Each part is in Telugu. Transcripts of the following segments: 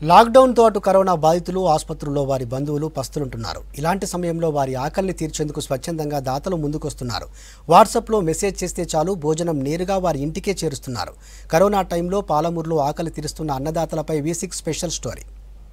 లాక్డౌన్తో అటు కరోనా బాధితులు ఆసుపత్రుల్లో వారి బంధువులు పస్తులుంటున్నారు ఇలాంటి సమయంలో వారి ఆకలిని తీర్చేందుకు స్వచ్ఛందంగా దాతలు ముందుకొస్తున్నారు వాట్సాప్లో మెసేజ్ చేస్తే చాలు భోజనం నేరుగా వారి ఇంటికే చేరుస్తున్నారు కరోనా టైంలో పాలమూరులో ఆకలి తీరుస్తున్న అన్నదాతలపై V six special story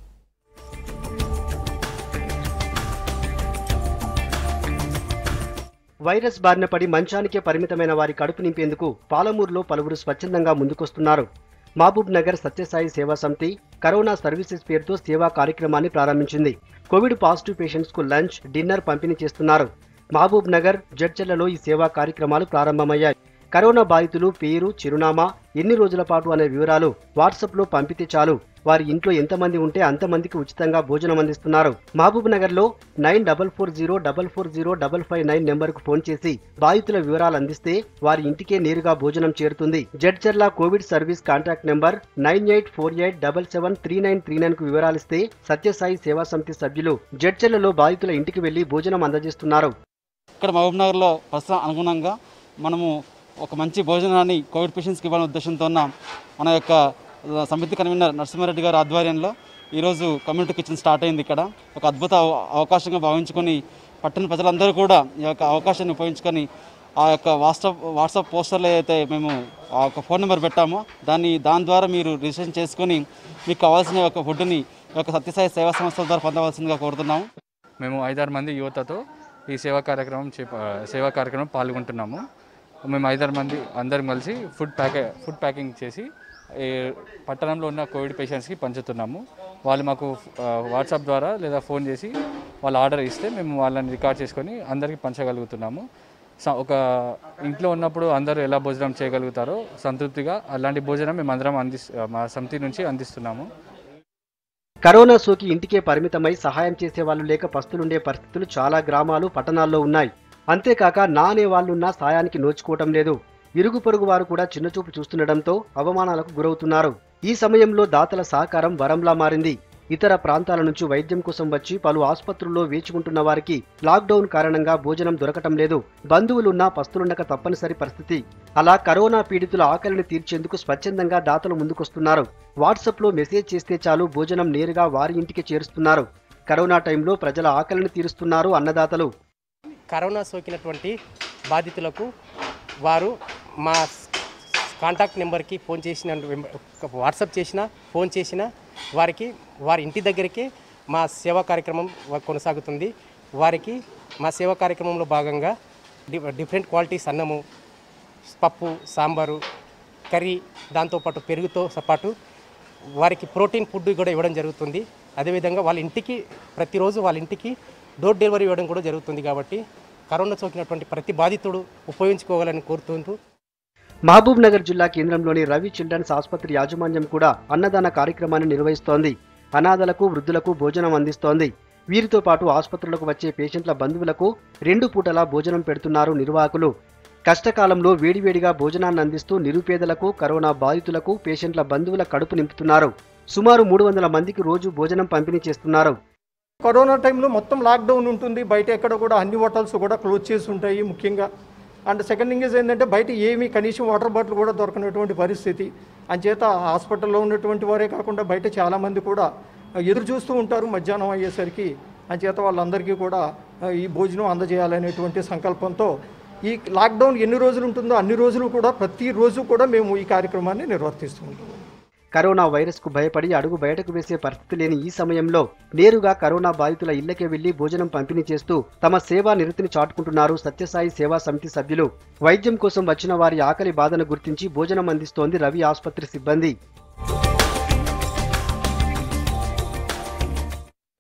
virus బారిన పడి మంచానికే పరిమితమైన వారి కడుపు నింపేందుకు పాలమూరులో పలువురు స్వచ్ఛందంగా ముందుకొస్తున్నారు మహబూబ్ నగర్ సత్యసాయి సేవా సమితి కరోనా సర్వీసెస్ పేరుతో సేవా కార్యక్రమాన్ని ప్రారంభించింది కోవిడ్ పాజిటివ్ పేషెంట్స్ కు లంచ్ డిన్నర్ పంపిణీ చేస్తున్నారు మహబూబ్ నగర్ జడ్చర్లలో ఈ సేవా కార్యక్రమాలు ప్రారంభమయ్యాయి కరోనా బాధితులు పేరు చిరునామా ఎన్ని రోజుల పాటు అనే వివరాలు వాట్సాప్లో పంపితే చాలు వారి ఇంట్లో ఎంతమంది ఉంటే అంతమందికి ఉచితంగా భోజనం అందిస్తున్నారు మహబూబ్ నగర్ లో nine double four zero double four zero double five nine నెంబర్కు ఫోన్ చేసి బాధితుల వివరాలు అందిస్తే వారి ఇంటికే నేరుగా భోజనం చేరుతుంది Jadcherla covid service contact number nine eight four eight double seven three nine three nine కు వివరాలిస్తే సత్యసాయి సేవా సమితి సభ్యులు జడ్చర్లలో బాధితుల ఇంటికి వెళ్లి భోజనం అందజేస్తున్నారు ఇక్కడ మహబూబ్ నగర్లో ప్రస్తుతం అనుగుణంగా మనము ఒక మంచి భోజనాన్ని కోవిడ్ పేషెంట్స్కి ఇవ్వాలనే ఉద్దేశంతో ఉన్న మన యొక్క ఆ, సమితి కన్వీనర్ నరసింహారెడ్డి గారి ఆధ్వర్యంలో ఈరోజు కమ్యూనిటీ కిచెన్ స్టార్ట్ అయింది ఇక్కడ ఒక అద్భుత అవ- అవకాశంగా భావించుకొని పట్టణ ప్రజలందరూ కూడా ఈ యొక్క అవకాశాన్ని ఉపయోగించుకొని ఆ యొక్క వాట్సాప్ వాట్సాప్ పోస్టర్లో అయితే మేము ఆ యొక్క ఫోన్ నెంబర్ పెట్టామో దాన్ని దాని ద్వారా మీరు రిజిస్ట్రేషన్ చేసుకొని మీకు కావాల్సిన యొక్క ఫుడ్ని ఈ యొక్క సత్యసాయి సేవా సంస్థల ద్వారా పొందవలసిందిగా కోరుతున్నాము మేము ఐదారు మంది యువతతో ఈ సేవా కార్యక్రమం చేప సేవా కార్యక్రమం పాల్గొంటున్నాము మేము ఐదారు మంది అందరం కలిసి ఫుడ్ ప్యాకే ఫుడ్ ప్యాకింగ్ చేసి ఈ పట్టణంలో ఉన్న కోవిడ్ పేషెంట్స్కి పంచుతున్నాము వాళ్ళు మాకు ఆ, వాట్సాప్ ద్వారా లేదా ఫోన్ చేసి వాళ్ళు ఆర్డర్ ఇస్తే మేము వాళ్ళని రికార్డ్ చేసుకొని అందరికీ పంచగలుగుతున్నాము స- ఒక ఇంట్లో ఉన్నప్పుడు అందరూ ఎలా భోజనం చేయగలుగుతారో సంతృప్తిగా అలాంటి భోజనం మేము అందరం అందిస్ మా సమితి నుంచి అందిస్తున్నాము కరోనా సోకి ఇంటికే పరిమితమై సహాయం చేసే వాళ్ళు లేక పస్తులుండే పరిస్థితులు చాలా గ్రామాలు పట్టణాల్లో ఉన్నాయి అంతేకాక నా అనే వాళ్ళున్నా సాయానికి నోచుకోవటం లేదు ఇరుగు పొరుగు వారు కూడా చిన్నచూపు చూస్తుండటంతో అవమానాలకు గురవుతున్నారు ఈ సమయంలో దాతల సహకారం వరంలా మారింది ఇతర ప్రాంతాల నుంచి వైద్యం కోసం వచ్చి పలు ఆసుపత్రుల్లో వేచుకుంటున్న వారికి లాక్డౌన్ కారణంగా భోజనం దొరకటం లేదు బంధువులున్నా పస్తులుండక తప్పనిసరి పరిస్థితి అలా కరోనా పీడితుల ఆకలిని తీర్చేందుకు స్వచ్ఛందంగా దాతలు ముందుకొస్తున్నారు వాట్సాప్లో మెసేజ్ చేస్తే చాలు భోజనం నేరుగా వారి ఇంటికి చేరుస్తున్నారు కరోనా టైంలో ప్రజల ఆకలిని తీరుస్తున్నారు అన్నదాతలు కరోనా సోకినటువంటి బాధితులకు వారు మా కాంటాక్ట్ నెంబర్కి ఫోన్ చేసిన వాట్సాప్ చేసిన ఫోన్ చేసిన వారికి వారి ఇంటి దగ్గరికి మా సేవా కార్యక్రమం వ- కొనసాగుతుంది వారికి మా సేవా కార్యక్రమంలో భాగంగా డి- డిఫరెంట్ క్వాలిటీస్ అన్నము పప్పు సాంబారు కర్రీ దాంతోపాటు పెరుగుతో పాటు వారికి ప్రోటీన్ ఫుడ్ కూడా ఇవ్వడం జరుగుతుంది అదేవిధంగా వాళ్ళ ఇంటికి ప్రతిరోజు వాళ్ళ ఇంటికి డోర్ డెలివరీ ఇవ్వడం కూడా జరుగుతుంది కాబట్టి కరోనా సోకినటువంటి ప్రతి బాధితుడు ఉపయోగించుకోవాలని కోరుతుంటూ మహబూబ్ నగర్ జిల్లా కేంద్రంలోని రవి చిల్డ్రన్స్ ఆసుపత్రి యాజమాన్యం కూడా అన్నదాన కార్యక్రమాన్ని నిర్వహిస్తోంది అనాథలకు వృద్ధులకు భోజనం అందిస్తోంది వీరితో పాటు ఆసుపత్రులకు వచ్చే పేషెంట్ల బంధువులకు రెండు పూటలా భోజనం పెడుతున్నారు నిర్వాహకులు కష్టకాలంలో వేడివేడిగా భోజనాన్ని అందిస్తూ నిరుపేదలకు కరోనా బాధితులకు పేషెంట్ల బంధువుల కడుపు నింపుతున్నారు సుమారు మూడు వందల మందికి రోజు భోజనం పంపిణీ చేస్తున్నారు కరోనా టైంలో మొత్తం లాక్డౌన్ ఉంటుంది బయట ఎక్కడ కూడా అన్ని హోటల్స్ కూడా క్లోజ్ చేసి ఉంటాయి ముఖ్యంగా అండ్ సెకండ్ థింగ్ ఇస్ ఏంటంటే బయట ఏమీ కనీసం వాటర్ బాటిల్ కూడా దొరకనటువంటి పరిస్థితి అంచేత హాస్పిటల్లో ఉన్నటువంటి వారే కాకుండా బయట చాలామంది కూడా ఎదురు చూస్తూ ఉంటారు మధ్యాహ్నం అయ్యేసరికి అంచేత వాళ్ళందరికీ కూడా ఆ, ఈ భోజనం అందజేయాలనేటువంటి సంకల్పంతో ఈ లాక్డౌన్ ఎన్ని రోజులు ఉంటుందో అన్ని రోజులు కూడా ప్రతిరోజు కూడా మేము ఈ కార్యక్రమాన్ని నిర్వర్తిస్తూ ఉంటాం కరోనా వైరస్ కు భయపడి అడుగు బయటకు వేసే పరిస్థితి లేని ఈ సమయంలో నేరుగా కరోనా బాధితుల ఇళ్లకే వెళ్లి భోజనం పంపిణీ చేస్తూ తమ సేవా నిరతిని చాటుకుంటున్నారు సత్యసాయి సేవా సమితి సభ్యులు వైద్యం కోసం వచ్చిన వారి ఆకలి బాధను గుర్తించి భోజనం అందిస్తోంది రవి ఆసుపత్రి సిబ్బంది